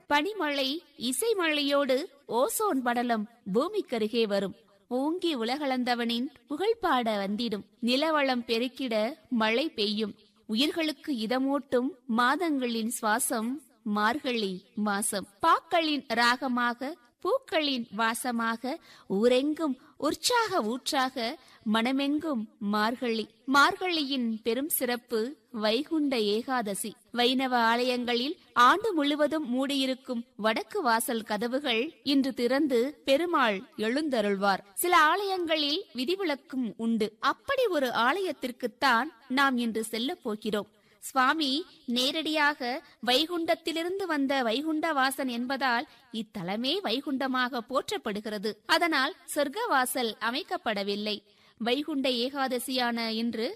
பனிமழை இசைமழையோடு ozone படலம் பூமிக்கருகே வரும் ஓங்கி உலகளந்தவனின் புகழ்பாட வந்திடும் நிலவளம் பெருக்கிட மழை பெய்யும் உயிர்களுக்கு இதமூட்டும் மாதங்களின் சுவாசம் மார்கழி மாசம் பாக்களின் ராகமாக பூக்களின் வாசமாக ஊரெங்கும் உற்சாக ஊற்றாக மனமெங்கும் மார்கழி மார்கழியின் பெரும் சிறப்பு வைகுண்ட ஏகாதசி வைணவ ஆலயங்களில் ஆண்டு முழுவதும் மூடியிருக்கும் வடக்கு வாசல் கதவுகள் இன்று திறந்து பெருமாள் எழுந்தருள்வார் சில ஆலயங்களில் விதிவிலக்கும் உண்டு அப்படி ஒரு ஆலயத்திற்குத்தான் நாம் இன்று செல்லப் போகிறோம் சுவாமி நேரடியாக வைகுண்டத்திலிருந்து வந்த வைகுண்டவாசன் என்பதால் இத்தலமே வைகுண்டமாக போற்றப்படுகிறது அதனால் சொர்க்கவாசல் அமைக்கப்படவில்லை வைகுண்ட ஏகாதசியான இன்று